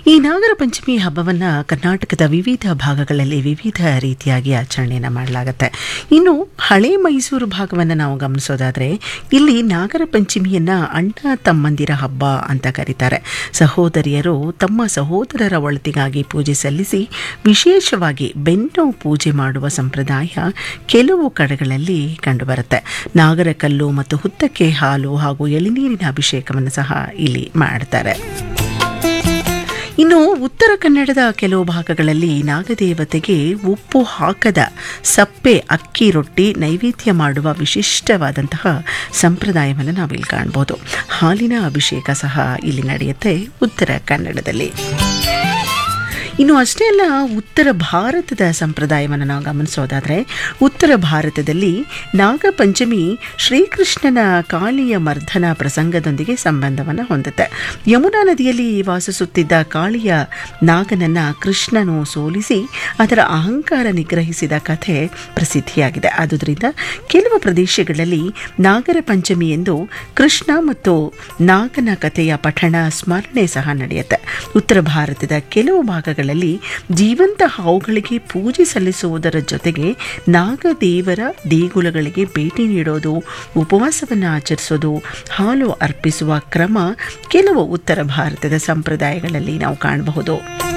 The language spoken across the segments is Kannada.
ಈ ನಾಗರ ಪಂಚಮಿ ಹಬ್ಬವನ್ನು ಕರ್ನಾಟಕದ ವಿವಿಧ ಭಾಗಗಳಲ್ಲಿ ವಿವಿಧ ರೀತಿಯಾಗಿ ಆಚರಣೆಯನ್ನು ಮಾಡಲಾಗುತ್ತೆ ಇನ್ನು ಹಳೆ ಮೈಸೂರು ಭಾಗವನ್ನು ನಾವು ಗಮನಿಸೋದಾದರೆ ಇಲ್ಲಿ ನಾಗರ ಪಂಚಮಿಯನ್ನು ಅಣ್ಣ ತಮ್ಮಂದಿರ ಹಬ್ಬ ಅಂತ ಕರೀತಾರೆ ಸಹೋದರಿಯರು ತಮ್ಮ ಸಹೋದರರ ಒಳತಿಗಾಗಿ ಪೂಜೆ ಸಲ್ಲಿಸಿ ವಿಶೇಷವಾಗಿ ಬೆನ್ನು ಪೂಜೆ ಮಾಡುವ ಸಂಪ್ರದಾಯ ಕೆಲವು ಕಡೆಗಳಲ್ಲಿ ಕಂಡುಬರುತ್ತೆ ನಾಗರಕಲ್ಲು ಮತ್ತು ಹುತ್ತಕ್ಕೆ ಹಾಲು ಹಾಗೂ ಎಳಿನೀರಿನ ಅಭಿಷೇಕವನ್ನು ಸಹ ಇಲ್ಲಿ ಮಾಡ್ತಾರೆ ಇನ್ನು ಉತ್ತರ ಕನ್ನಡದ ಕೆಲವು ಭಾಗಗಳಲ್ಲಿ ನಾಗದೇವತೆಗೆ ಉಪ್ಪು ಹಾಕದ ಸಪ್ಪೆ ಅಕ್ಕಿ ರೊಟ್ಟಿ ನೈವೇದ್ಯ ಮಾಡುವ ವಿಶಿಷ್ಟವಾದಂತಹ ಸಂಪ್ರದಾಯವನ್ನು ನಾವಿಲ್ಲಿ ಕಾಣ್ಬೋದು ಹಾಲಿನ ಅಭಿಷೇಕ ಸಹ ಇಲ್ಲಿ ನಡೆಯುತ್ತೆ ಉತ್ತರ ಕನ್ನಡದಲ್ಲಿ ಇನ್ನು ಅಷ್ಟೇ ಅಲ್ಲ ಉತ್ತರ ಭಾರತದ ಸಂಪ್ರದಾಯವನ್ನು ನಾವು ಗಮನಿಸೋದಾದರೆ ಉತ್ತರ ಭಾರತದಲ್ಲಿ ನಾಗಪಂಚಮಿ ಶ್ರೀಕೃಷ್ಣನ ಕಾಳಿಯ ಮರ್ಧನ ಪ್ರಸಂಗದೊಂದಿಗೆ ಸಂಬಂಧವನ್ನು ಹೊಂದುತ್ತೆ ಯಮುನಾ ನದಿಯಲ್ಲಿ ವಾಸಿಸುತ್ತಿದ್ದ ಕಾಳಿಯ ನಾಗನನ್ನು ಕೃಷ್ಣನು ಸೋಲಿಸಿ ಅದರ ಅಹಂಕಾರ ನಿಗ್ರಹಿಸಿದ ಕಥೆ ಪ್ರಸಿದ್ಧಿಯಾಗಿದೆ ಆದುದರಿಂದ ಕೆಲವು ಪ್ರದೇಶಗಳಲ್ಲಿ ನಾಗರ ಪಂಚಮಿ ಎಂದು ಕೃಷ್ಣ ಮತ್ತು ನಾಗನ ಕಥೆಯ ಪಠಣ ಸ್ಮರಣೆ ಸಹ ನಡೆಯುತ್ತೆ ಉತ್ತರ ಭಾರತದ ಕೆಲವು ಭಾಗಗಳಲ್ಲಿ ಜೀವಂತ ಹಾವುಗಳಿಗೆ ಪೂಜೆ ಸಲ್ಲಿಸುವುದರ ಜೊತೆಗೆ ನಾಗದೇವರ ದೇಗುಲಗಳಿಗೆ ಭೇಟಿ ನೀಡೋದು ಉಪವಾಸವನ್ನು ಆಚರಿಸೋದು ಹಾಲು ಅರ್ಪಿಸುವ ಕ್ರಮ ಕೆಲವು ಉತ್ತರ ಭಾರತದ ಸಂಪ್ರದಾಯಗಳಲ್ಲಿ ನಾವು ಕಾಣಬಹುದು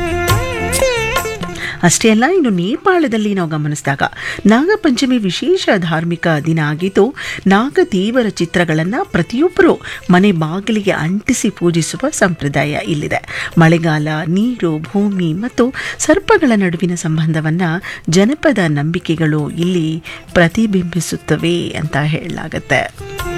ಅಷ್ಟೇ ಅಲ್ಲ ಇನ್ನು ನೇಪಾಳದಲ್ಲಿ ನಾವು ಗಮನಿಸಿದಾಗ ನಾಗಪಂಚಮಿ ವಿಶೇಷ ಧಾರ್ಮಿಕ ದಿನ ಆಗಿದ್ದು ನಾಗದೇವರ ಚಿತ್ರಗಳನ್ನು ಪ್ರತಿಯೊಬ್ಬರು ಮನೆ ಬಾಗಿಲಿಗೆ ಅಂಟಿಸಿ ಪೂಜಿಸುವ ಸಂಪ್ರದಾಯ ಇಲ್ಲಿದೆ ಮಳೆಗಾಲ ನೀರು ಭೂಮಿ ಮತ್ತು ಸರ್ಪಗಳ ನಡುವಿನ ಸಂಬಂಧವನ್ನು ಜನಪದ ನಂಬಿಕೆಗಳು ಇಲ್ಲಿ ಪ್ರತಿಬಿಂಬಿಸುತ್ತವೆ ಅಂತ ಹೇಳಲಾಗತ್ತೆ